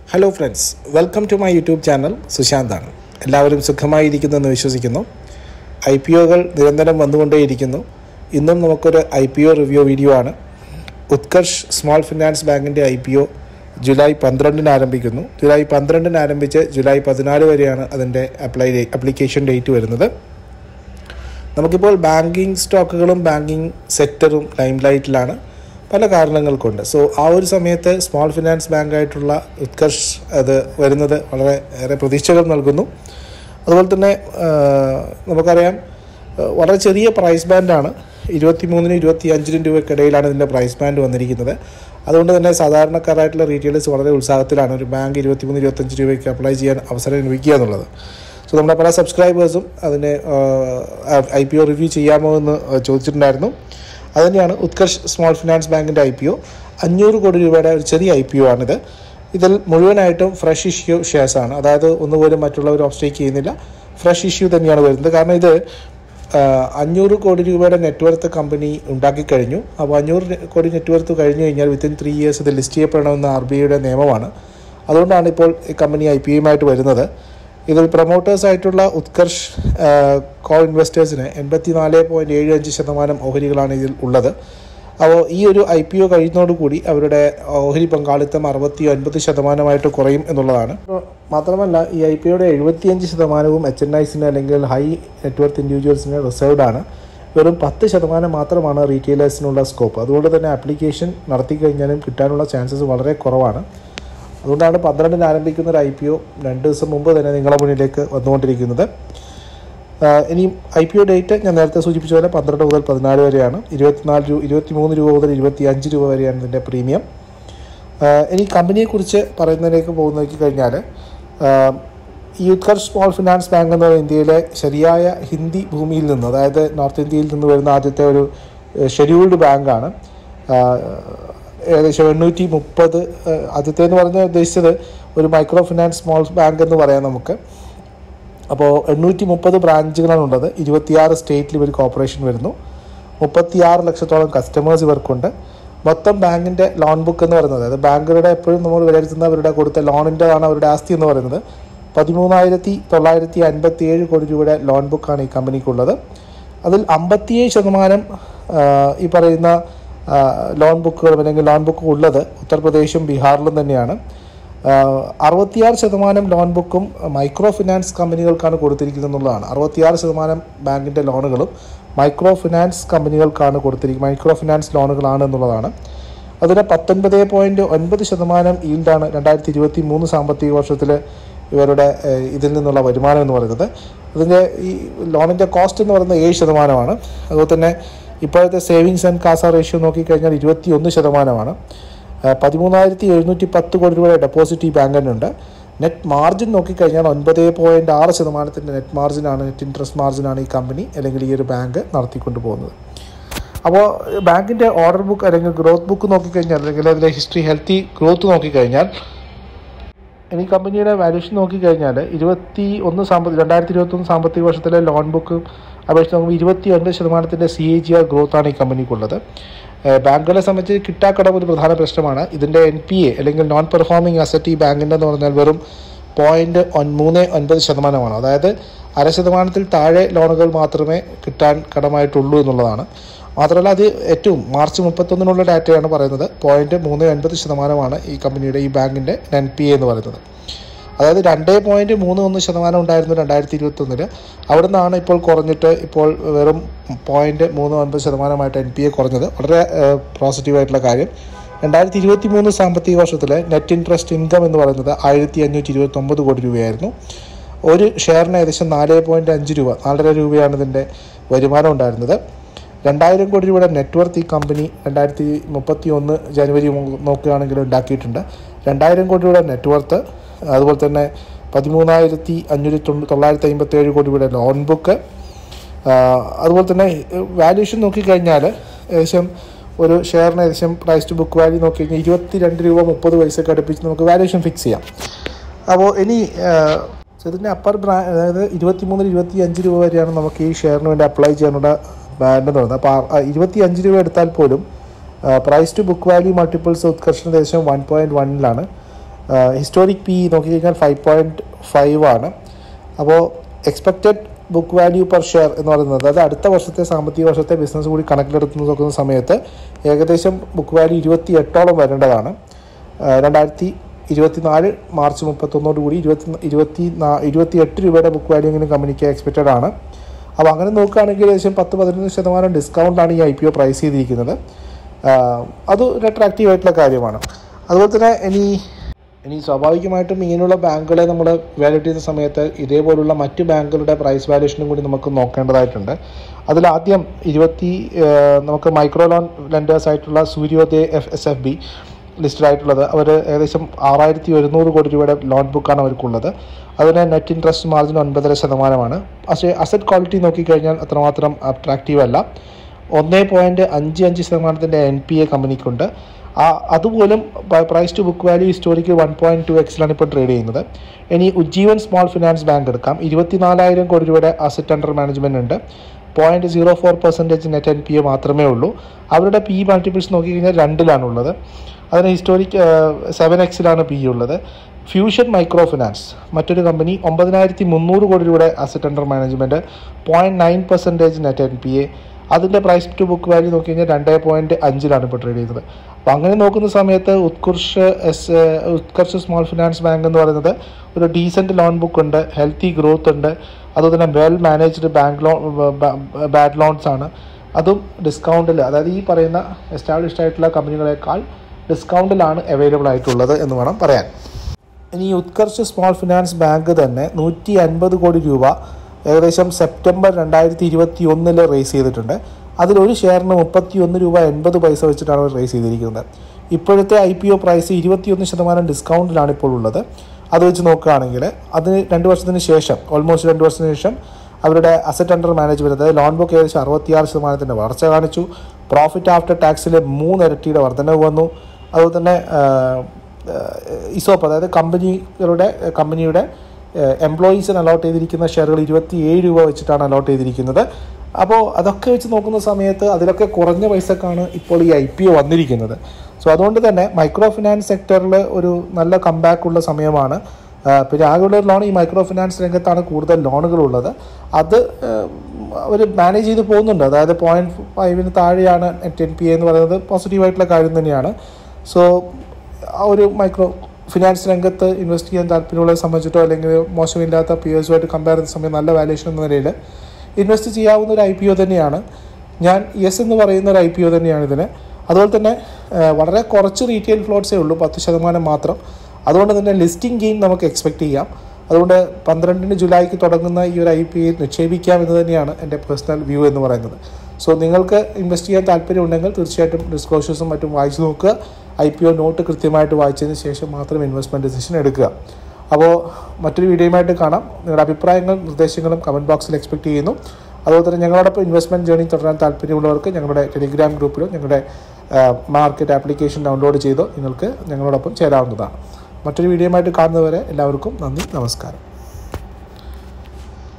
hello friends welcome to my YouTube channel സുശാന്താണ് എല്ലാവരും സുഖമായിരിക്കുന്നെന്ന് വിശ്വസിക്കുന്നു ഐ പി ഒകൾ നിരന്തരം വന്നുകൊണ്ടേയിരിക്കുന്നു ഇന്നും നമുക്കൊരു I P O review video ആണ് ഉത്കർഷ് സ്മോൾ ഫിനാൻസ് ബാങ്കിൻ്റെ ഐ പി ഒ ജൂലൈ പന്ത്രണ്ടിന് ആരംഭിക്കുന്നു ജൂലൈ പന്ത്രണ്ടിന് ആരംഭിച്ച് ജൂലൈ പതിനാല് വരെയാണ് അതിൻ്റെ അപ്ലൈ അപ്ലിക്കേഷൻ ഡേറ്റ് വരുന്നത് നമുക്കിപ്പോൾ ബാങ്കിങ് സ്റ്റോക്കുകളും ബാങ്കിങ് സെക്ടറും ലൈം ലൈറ്റിലാണ് പല കാരണങ്ങൾ കൊണ്ട് സോ ആ ഒരു സമയത്ത് സ്മോൾ ഫിനാൻസ് ബാങ്കായിട്ടുള്ള ഉത്കർഷ് അത് വരുന്നത് വളരെ ഏറെ പ്രതീക്ഷകൾ നൽകുന്നു അതുപോലെ തന്നെ ആ, നമുക്കറിയാം ആ, വളരെ ചെറിയ പ്രൈസ് ബാൻഡാണ് ഇരുപത്തി മൂന്നിനും ഇരുപത്തി അഞ്ചിനും രൂപയ്ക്കിടയിലാണ് ഇതിൻ്റെ പ്രൈസ് ബാൻഡ് വന്നിരിക്കുന്നത് അതുകൊണ്ട് തന്നെ സാധാരണക്കാരായിട്ടുള്ള റീറ്റെയിലേഴ്സ് വളരെ ഉത്സാഹത്തിലാണ് ഒരു ബാങ്ക് ഇരുപത്തിമൂന്ന് ഇരുപത്തഞ്ച് രൂപയ്ക്ക് അപ്ലൈ ചെയ്യാൻ അവസരം ലഭിക്കുക എന്നുള്ളത് സോ നമ്മുടെ പല സബ്സ്ക്രൈബേഴ്സും അതിനെ ഐ പി ഒ റിവ്യൂ ചെയ്യാമോ എന്ന് ചോദിച്ചിട്ടുണ്ടായിരുന്നു അതുതന്നെയാണ് ഉത്കർഷ് സ്മോൾ ഫിനാൻസ് ബാങ്കിൻ്റെ ഐ പി ഒ അഞ്ഞൂറ് കോടി രൂപയുടെ ഒരു ചെറിയ ഐ പി ഒ ആണിത് ഇതിൽ മുഴുവനായിട്ടും ഫ്രഷ് ഇഷ്യൂ ഷെയർസ് ആണ് അതായത് ഒന്നുപോലും മറ്റുള്ളവർ ഓഫ്സ്റ്റേക്ക് ചെയ്യുന്നില്ല ഫ്രഷ് ഇഷ്യൂ തന്നെയാണ് വരുന്നത് കാരണം ഇത് ആ, അഞ്ഞൂറ് കോടി രൂപയുടെ നെറ്റ്വർത്ത് കമ്പനി ഉണ്ടാക്കി കഴിഞ്ഞു അപ്പോൾ അഞ്ഞൂറ് കോടി നെറ്റ്വർത്ത് കഴിഞ്ഞു കഴിഞ്ഞാൽ വിത്തിൻ ത്രീ ഇയേഴ്സ് ഇത് ലിസ്റ്റ് ചെയ്യപ്പെടണമെന്ന ആർ ബി ഐയുടെ നിയമമാണ് അതുകൊണ്ടാണ് ഇപ്പോൾ ഈ കമ്പനി ഐ പി ഐയുമായിട്ട് വരുന്നത് ഇതിൽ പ്രൊമോട്ടേഴ്സ് ആയിട്ടുള്ള ഉത്കർഷ് കോ ഇൻവെസ്റ്റേഴ്സിന് എൺപത്തി നാല് പോയിൻറ്റ് ഏഴ് അഞ്ച് ശതമാനം ഓഹരികളാണ് ഇതിൽ ഉള്ളത് അപ്പോൾ ഈ ഒരു ഐ പി ഒ കഴിയുന്നതോടുകൂടി അവരുടെ ഓഹരി പങ്കാളിത്തം അറുപത്തി ഒൻപത് ശതമാനമായിട്ട് കുറയും എന്നുള്ളതാണ് മാത്രമല്ല ഈ ഐ പി ഒയുടെ എഴുപത്തിയഞ്ച് ശതമാനവും എച്ച് എൻ ഐസിന് അല്ലെങ്കിൽ ഹൈ നെറ്റ്വർത്ത് ഇൻഡിവിജ്വൽസിന് റിസർവ്ഡ് ആണ് വെറും പത്ത് ശതമാനം മാത്രമാണ് റീറ്റെയിലേഴ്സിനുള്ള സ്കോപ്പ് അതുകൊണ്ട് തന്നെ ആപ്ലിക്കേഷൻ നടത്തി കഴിഞ്ഞാലും കിട്ടാനുള്ള ചാൻസസ് വളരെ കുറവാണ് അതുകൊണ്ടാണ് പന്ത്രണ്ടിന് ആരംഭിക്കുന്ന ഒരു ഐ പി ഒ രണ്ട് ദിവസം മുമ്പ് തന്നെ നിങ്ങളുടെ മുന്നിലേക്ക് വന്നുകൊണ്ടിരിക്കുന്നത് ആഹ് ഇനിയും ഐ പി ഒ ഡേറ്റ് ഞാൻ നേരത്തെ സൂചിപ്പിച്ച പോലെ പന്ത്രണ്ട് മുതൽ പതിനാല് വരെയാണ് ഇരുപത്തിനാല് രൂപ ഇരുപത്തി മൂന്ന് രൂപ മുതൽ ഇരുപത്തി അഞ്ച് രൂപ വരെയാണ് ഇതിൻ്റെ പ്രീമിയം ആഹ് ഇനി കമ്പനിയെക്കുറിച്ച് പറയുന്നതിലേക്ക് പോകുന്നതിലേക്ക് കഴിഞ്ഞാൽ ആഹ് ഈ ഉത്കർഷ് സ്മോൾ ഫിനാൻസ് ബാങ്ക് എന്ന് പറയുന്നത് ഇന്ത്യയിലെ ശരിയായ ഹിന്ദി ഭൂമിയിൽ നിന്ന് അതായത് നോർത്ത് ഇന്ത്യയിൽ നിന്ന് വരുന്ന ആദ്യത്തെ ഒരു ഷെഡ്യൂൾഡ് ബാങ്കാണ് ആഹ് ഏകദേശം എണ്ണൂറ്റി മുപ്പത് ആദ്യത്തെ എന്ന് പറഞ്ഞാൽ ഉദ്ദേശിച്ചത് ഒരു മൈക്രോ ഫിനാൻസ് സ്മോൾ ബാങ്ക് എന്ന് പറയാം നമുക്ക് അപ്പോൾ എണ്ണൂറ്റി മുപ്പത് ബ്രാഞ്ചുകളാണ് ഉള്ളത് ഇരുപത്തിയാറ് സ്റ്റേറ്റിൽ ഇവർ കോർപ്പറേഷൻ വരുന്നു മുപ്പത്തിയാറ് ലക്ഷത്തോളം കസ്റ്റമേഴ്സ് ഇവർക്കുണ്ട് മൊത്തം ബാങ്കിൻ്റെ ലോൺ ബുക്ക് എന്ന് പറയുന്നത് അതായത് ബാങ്കുകളുടെ എപ്പോഴും നമ്മൾ വിലയിരുത്തുന്ന അവരുടെ കൊടുത്ത ലോണിൻ്റെതാണ് അവരുടെ ആസ്തി എന്ന് പറയുന്നത് പതിമൂന്നായിരത്തി തൊള്ളായിരത്തി അൻപത്തി ഏഴ് കോടി രൂപയുടെ ലോൺ ബുക്കാണ് ഈ കമ്പനിക്കുള്ളത് അതിൽ അമ്പത്തിയേഴ് ശതമാനം ആ, ഈ പറയുന്ന ആ, ലോൺ ബുക്കുകളും അല്ലെങ്കിൽ ലോൺ ബുക്ക് ഉള്ളത് ഉത്തർപ്രദേശും ബീഹാറിലും തന്നെയാണ് ആഹ് അറുപത്തിയാറ് ശതമാനം ലോൺ ബുക്കും മൈക്രോ ഫിനാൻസ് കമ്പനികൾക്കാണ് കൊടുത്തിരിക്കുന്നത് എന്നുള്ളതാണ് അറുപത്തിയാറ് ശതമാനം ബാങ്കിൻ്റെ ലോണുകളും മൈക്രോ ഫിനാൻസ് കമ്പനികൾക്കാണ് കൊടുത്തിരിക്കുന്നത് മൈക്രോ ഫിനാൻസ് ലോണുകളാണ് എന്നുള്ളതാണ് അതിന് പത്തൊൻപത് പോയിൻറ്റ് ഒൻപത് ശതമാനം ഈൽഡാണ് രണ്ടായിരത്തി ഇരുപത്തി മൂന്ന് സാമ്പത്തിക വർഷത്തിൽ ഇവരുടെ ഏഹ്, ഇതിൽ നിന്നുള്ള വരുമാനം എന്ന് പറയുന്നത് അതിൻ്റെ ഈ ലോണിൻ്റെ കോസ്റ്റ് എന്ന് പറയുന്നത് ഏഴ് ശതമാനമാണ് അതുപോലെ തന്നെ ഇപ്പോഴത്തെ സേവിങ്സ് ആൻഡ് കാസ റേഷ്യോ നോക്കിക്കഴിഞ്ഞാൽ ഇരുപത്തി ഒന്ന് ശതമാനമാണ് പതിമൂന്നായിരത്തി എഴുന്നൂറ്റി പത്ത് കോടി രൂപയുടെ ഡെപ്പോസിറ്റ് ഈ ബാങ്കിനുണ്ട് നെറ്റ് മാർജിൻ നോക്കിക്കഴിഞ്ഞാൽ ഒൻപത് പോയിൻറ്റ് ആറ് ശതമാനത്തിൻ്റെ നെറ്റ് മാർജിനാണ് നെറ്റ് ഇൻട്രസ്റ്റ് മാർജിനാണ് ഈ കമ്പനി അല്ലെങ്കിൽ ഈ ഒരു ബാങ്ക് നടത്തിക്കൊണ്ട് പോകുന്നത് അപ്പോൾ ബാങ്കിൻ്റെ ഓർഡർ ബുക്ക് അല്ലെങ്കിൽ ഗ്രോത്ത് ബുക്ക് നോക്കിക്കഴിഞ്ഞാൽ അല്ലെങ്കിൽ അതിലെ ഹിസ്റ്ററി ഹെൽത്തി ഗ്രോത്ത് നോക്കിക്കഴിഞ്ഞാൽ ഇനി കമ്പനിയുടെ വാല്യൂഷൻ നോക്കിക്കഴിഞ്ഞാൽ ഇരുപത്തി ഒന്ന് സാമ്പത്തിക രണ്ടായിരത്തി ഇരുപത്തൊന്ന് സാമ്പത്തിക വർഷത്തിലെ ലോൺ ബുക്ക് അപേക്ഷിച്ച് നോക്കുമ്പോൾ ഇരുപത്തി ഒൻപത് ശതമാനത്തിൻ്റെ സി എ ജി ആർ ഗ്രോത്താണ് ഈ കമ്പനിക്കുള്ളത് ഏഹ് ബാങ്കുകളെ സംബന്ധിച്ച് കിട്ടാക്കടം ഒരു പ്രധാന പ്രശ്നമാണ് ഇതിൻ്റെ എൻ പി എ അല്ലെങ്കിൽ നോൺ പെർഫോമിംഗ് അസറ്റ് ഈ ബാങ്കിൻ്റെ എന്ന് പറഞ്ഞാൽ വെറും പോയിൻറ്റ് ഒൻ മൂന്ന് ഒൻപത് ശതമാനമാണ് അതായത് അര ശതമാനത്തിൽ താഴെ ലോണുകൾ മാത്രമേ കിട്ടാൻ കടമായിട്ടുള്ളൂ എന്നുള്ളതാണ് മാത്രമല്ല അത് ഏറ്റവും മാർച്ച് മുപ്പത്തൊന്നിനുള്ള ഡാറ്റയാണ് പറയുന്നത് പോയിൻറ്റ് മൂന്ന് ഒൻപത് ശതമാനമാണ് ഈ കമ്പനിയുടെ ഈ ബാങ്കിൻ്റെ എൻ പി എ എന്ന് പറയുന്നത് അതായത് രണ്ട് പോയിൻറ്റ് മൂന്ന് ഒന്ന് ശതമാനം ഉണ്ടായിരുന്നു രണ്ടായിരത്തി ഇരുപത്തൊന്നില് അവിടെ നിന്നാണ് ഇപ്പോൾ കുറഞ്ഞിട്ട് ഇപ്പോൾ വെറും പോയിൻറ്റ് മൂന്ന് ഒൻപത് ശതമാനമായിട്ട് എൻ പി എ കുറഞ്ഞത് വളരെ പോസിറ്റീവായിട്ടുള്ള കാര്യം രണ്ടായിരത്തി ഇരുപത്തി മൂന്ന് സാമ്പത്തിക വർഷത്തിലെ നെറ്റ് ഇൻട്രസ്റ്റ് ഇൻകം എന്ന് പറയുന്നത് ആയിരത്തി അഞ്ഞൂറ്റി ഇരുപത്തൊമ്പത് കോടി രൂപയായിരുന്നു ഒരു ഷെയറിന് ഏകദേശം നാല് പോയിൻറ്റ് അഞ്ച് രൂപ നാലര രൂപയാണ് ഇതിൻ്റെ വരുമാനം ഉണ്ടായിരുന്നത് രണ്ടായിരം കോടി രൂപയുടെ നെറ്റ്വർത്ത് ഈ കമ്പനി രണ്ടായിരത്തി മുപ്പത്തി ഒന്ന് ജനുവരി മു- നോക്കുകയാണെങ്കിൽ ഉണ്ടാക്കിയിട്ടുണ്ട് രണ്ടായിരം കോടി രൂപയുടെ നെറ്റ്വർത്ത് അതുപോലെ തന്നെ പതിമൂന്നായിരത്തി അഞ്ഞൂറ്റി തൊണ്ണൂ തൊള്ളായിരത്തി അമ്പത്തി ഏഴ് കോടി രൂപയുടെ ലോൺ ബുക്ക് അതുപോലെ തന്നെ വാല്യൂഷൻ നോക്കിക്കഴിഞ്ഞാൽ ഏകദേശം ഒരു ഷെയറിന് ഏകദേശം പ്രൈസ് ടു ബുക്ക് വാല്യൂ നോക്കി കഴിഞ്ഞാൽ ഇരുപത്തി രണ്ട് രൂപ മുപ്പത് പൈസയൊക്കെ അടുപ്പിച്ച് നമുക്ക് വാല്യൂഷൻ ഫിക്സ് ചെയ്യാം അപ്പോൾ ഇനി സോ ഇതിൻ്റെ അപ്പർ ബ്രാ അതായത് ഇരുപത്തി മൂന്നിൽ ഇരുപത്തി അഞ്ച് രൂപ വരെയാണ് നമുക്ക് ഈ ഷെയറിന് വേണ്ടി അപ്ലൈ ചെയ്യാനുള്ള ബാൻഡ് എന്ന് പറയുന്നത് അപ്പോൾ ഇരുപത്തി അഞ്ച് രൂപ എടുത്താൽ പോലും price to book value multiples ഉത്കർഷണ ഏകദേശം വൺ പോയിൻറ്റ് വണ്ണിലാണ് ഹിസ്റ്റോറിക് പി നോക്കിക്കഴിഞ്ഞാൽ ഫൈവ് പോയിൻറ്റ് ഫൈവ് ആണ് അപ്പോൾ expected book value per share എന്ന് പറയുന്നത് അതായത് അടുത്ത വർഷത്തെ സാമ്പത്തിക വർഷത്തെ ബിസിനസ് കൂടി കണക്കിലെടുത്ത് നോക്കുന്ന സമയത്ത് ഏകദേശം ബുക്ക് വാല്യൂ ഇരുപത്തി എട്ടോളം വരേണ്ടതാണ് രണ്ടായിരത്തി ഇരുപത്തിനാല് മാർച്ച് മുപ്പത്തൊന്നോട് കൂടി ഇരുപത്തി ഇരുപത്തി നാ ഇരുപത്തി എട്ട് രൂപയുടെ ബുക്ക് വാല്യൂ എങ്കിലും കമ്പനിക്ക് എക്സ്പെക്റ്റഡ് ആണ് അപ്പോൾ അങ്ങനെ നോക്കുകയാണെങ്കിൽ ഏകദേശം പത്ത് പതിനൊന്ന് ശതമാനം ഡിസ്കൗണ്ടാണ് ഈ ഐ പി ഒ പ്രൈസ് ചെയ്തിരിക്കുന്നത് അത് ഒരു അട്രാക്റ്റീവ് ആയിട്ടുള്ള കാര്യമാണ് അതുപോലെ തന്നെ ഇനി ഇനി സ്വാഭാവികമായിട്ടും ഇങ്ങനെയുള്ള ബാങ്കുകളെ നമ്മൾ വാല്യൂട്ട് ചെയ്യുന്ന സമയത്ത് ഇതേപോലുള്ള മറ്റ് ബാങ്കുകളുടെ പ്രൈസ് വാല്യൂഷനും കൂടി നമുക്ക് നോക്കേണ്ടതായിട്ടുണ്ട് അതിലാദ്യം ഇരുപത്തി നമുക്ക് മൈക്രോ ലോൺ ലെൻഡേഴ്സ് ആയിട്ടുള്ള Suryoday F S F B listed ആയിട്ടുള്ളത് അവർ ഏകദേശം ആറായിരത്തി ഒരുന്നൂറ് കോടി രൂപയുടെ ലോൺ ബുക്കാണ് അവർക്കുള്ളത് അതിന് നെറ്റ് ഇൻട്രസ്റ്റ് മാർജിൻ ഒൻപതര ശതമാനമാണ് പക്ഷേ അസറ്റ് ക്വാളിറ്റി നോക്കിക്കഴിഞ്ഞാൽ അത്രമാത്രം അട്രാക്റ്റീവ് അല്ല ഒന്നേ പോയിൻറ്റ് അഞ്ച് അഞ്ച് ശതമാനത്തിൻ്റെ എൻ പി എ കമ്പനിക്കുണ്ട് ആ അതുപോലും price to book value historic one point two എക്സിലാണ് ഇപ്പോൾ ട്രേഡ് ചെയ്യുന്നത് ഇനി ഉജ്ജീവൻ സ്മോൾ ഫിനാൻസ് ബാങ്ക് എടുക്കാം ഇരുപത്തിനാലായിരം കോടി രൂപയുടെ അസറ്റ് അണ്ടർ മാനേജ്മെൻറ്റ് ഉണ്ട് point zero four percentage net N P A മാത്രമേ ഉള്ളൂ അവരുടെ പി മൾട്ടിപ്പിൾസ് നോക്കിക്കഴിഞ്ഞാൽ രണ്ടിലാണുള്ളത് അതിന് ഹിസ്റ്റോറിക് സെവൻ എക്സിലാണ് പി ഉള്ളത് ഫ്യൂഷൻ മൈക്രോ ഫിനാൻസ് മറ്റൊരു കമ്പനി ഒമ്പതിനായിരത്തി മുന്നൂറ് കോടി രൂപയുടെ asset under management point nine percentage net N P A അതിൻ്റെ പ്രൈസ് ടു ബുക്ക് വാല്യൂ നോക്കി കഴിഞ്ഞാൽ രണ്ട് പോയിൻറ്റ് അഞ്ചിലാണ് ഇപ്പോൾ ട്രേഡ് ചെയ്യുന്നത് അപ്പോൾ അങ്ങനെ നോക്കുന്ന സമയത്ത് Utkarsh S Utkarsh small finance bank എന്ന് പറയുന്നത് ഒരു ഡീസൻറ്റ് ലോൺ ബുക്ക് ഉണ്ട് ഹെൽത്തി ഗ്രോത്ത് ഉണ്ട് അതുപോലെ തന്നെ well managed bank loan bad loans ആണ് അതും ഡിസ്കൗണ്ടിൽ അതായത് ഈ പറയുന്ന എസ്റ്റാബ്ലിഷ്ഡ് ആയിട്ടുള്ള കമ്പനികളെക്കാൾ ഡിസ്കൗണ്ടിലാണ് അവൈലബിൾ ആയിട്ടുള്ളത് എന്ന് വേണം പറയാൻ ഇനി ഉത്കർഷ് സ്മോൾ ഫിനാൻസ് ബാങ്ക് തന്നെ നൂറ്റി അൻപത് കോടി രൂപ ഏകദേശം സെപ്റ്റംബർ രണ്ടായിരത്തി ഇരുപത്തി ഒന്നിൽ റേസ് ചെയ്തിട്ടുണ്ട് അതിലൊരു ഷെയറിന് മുപ്പത്തി ഒന്ന് രൂപ എൺപത് പൈസ വെച്ചിട്ടാണ് അവർ റേസ് ചെയ്തിരിക്കുന്നത് ഇപ്പോഴത്തെ ഐ പി ഒ പ്രൈസ് ഇരുപത്തിയൊന്ന് ശതമാനം ഡിസ്കൗണ്ടിലാണ് ഇപ്പോൾ ഉള്ളത് അത് വെച്ച് നോക്കുകയാണെങ്കിൽ അതിന് രണ്ട് വർഷത്തിന് ശേഷം ഓൾമോസ്റ്റ് രണ്ട് വർഷത്തിന് ശേഷം അവരുടെ അസറ്റ് അണ്ടർ മാനേജ്മെൻറ്റ് അതായത് ലോൺ ബുക്ക് ഏകദേശം അറുപത്തിയാറ് ശതമാനത്തിൻ്റെ വളർച്ച കാണിച്ചു പ്രോഫിറ്റ് ആഫ്റ്റർ ടാക്സിൽ മൂന്നിരട്ടിയുടെ വർധനവ് വന്നു അതുപോലെ തന്നെ ഇസോപ്പ് അതായത് കമ്പനികളുടെ കമ്പനിയുടെ എംപ്ലോയീസിന് അലോട്ട് ചെയ്തിരിക്കുന്ന ഷെയറുകൾ ഇരുപത്തി ഏഴ് രൂപ വെച്ചിട്ടാണ് അലോട്ട് ചെയ്തിരിക്കുന്നത് അപ്പോൾ അതൊക്കെ വെച്ച് നോക്കുന്ന സമയത്ത് അതിലൊക്കെ കുറഞ്ഞ പൈസക്കാണ് ഇപ്പോൾ ഈ ഐ പി ഒ വന്നിരിക്കുന്നത് സോ അതുകൊണ്ട് തന്നെ മൈക്രോ ഫിനാൻസ് സെക്ടറിൽ ഒരു നല്ല കംബാക്ക് ഉള്ള സമയമാണ് പിന്നെ ആകെയുള്ള ലോൺ ഈ മൈക്രോ ഫിനാൻസ് രംഗത്താണ് കൂടുതൽ ലോണുകളുള്ളത് അത് അവർ മാനേജ് ചെയ്ത് പോകുന്നുണ്ട് അതായത് പോയിൻറ്റ് ഫൈവിന് താഴെയാണ് നെറ്റ് എൻ പി എന്ന് പറയുന്നത് പോസിറ്റീവായിട്ടുള്ള കാര്യം തന്നെയാണ് സോ ആ ഒരു മൈക്രോ ഫിനാൻസ് രംഗത്ത് ഇൻവെസ്റ്റ് ചെയ്യാൻ താല്പര്യമുള്ളവരെ സംബന്ധിച്ചിട്ടോ അല്ലെങ്കിൽ മോശമില്ലാത്ത പി എസുമായിട്ട് കമ്പയർ ചെയ്യുന്ന സമയം നല്ല വാല്യൂഷൻ എന്ന നിലയിൽ ഇൻവെസ്റ്റ് ചെയ്യാവുന്ന ഒരു ഐ പി ഒ തന്നെയാണ് ഞാൻ യെസ് എന്ന് പറയുന്ന ഒരു ഐ പി ഒ തന്നെയാണ് ഇതിന് അതുപോലെ തന്നെ വളരെ കുറച്ച് റീറ്റെയിൽ ഫ്ലോട്ട്സേ ഉള്ളൂ പത്ത് ശതമാനം മാത്രം അതുകൊണ്ട് തന്നെ ലിസ്റ്റിംഗ് ഗെയിൻ നമുക്ക് എക്സ്പെക്റ്റ് ചെയ്യാം അതുകൊണ്ട് പന്ത്രണ്ടിന് ജൂലൈക്ക് തുടങ്ങുന്ന ഈ ഒരു ഐ പി ഐ നിക്ഷേപിക്കാം എന്ന് തന്നെയാണ് എൻ്റെ പേഴ്സണൽ വ്യൂ എന്ന് പറയുന്നത് സോ നിങ്ങൾക്ക് ഇൻവെസ്റ്റ് ചെയ്യാൻ താല്പര്യമുണ്ടെങ്കിൽ തീർച്ചയായിട്ടും ഡിസ്ക്ലോഷേഴ്സും മറ്റും വായിച്ചു നോക്കുക ഐ പി ഒ നോട്ട് കൃത്യമായിട്ട് വായിച്ചതിന് ശേഷം മാത്രം ഇൻവെസ്റ്റ്മെൻറ്റ് ഡിസിഷൻ എടുക്കുക അപ്പോൾ മറ്റൊരു വീഡിയോയുമായിട്ട് കാണാം നിങ്ങളുടെ അഭിപ്രായങ്ങളും നിർദ്ദേശങ്ങളും കമൻറ്റ് ബോക്സിൽ എക്സ്പെക്ട് ചെയ്യുന്നു അതുപോലെ തന്നെ ഞങ്ങളോടൊപ്പം ഇൻവെസ്റ്റ്മെൻറ്റ് ജേണി തുടരാൻ താല്പര്യമുള്ളവർക്ക് ഞങ്ങളുടെ ടെലിഗ്രാം ഗ്രൂപ്പിലോ ഞങ്ങളുടെ മാർക്കറ്റ് ആപ്ലിക്കേഷൻ ഡൗൺലോഡ് ചെയ്തോ നിങ്ങൾക്ക് ഞങ്ങളോടൊപ്പം ചേരാവുന്നതാണ് മറ്റൊരു വീഡിയോയുമായിട്ട് കാണുന്നവരെ എല്ലാവർക്കും നന്ദി നമസ്കാരം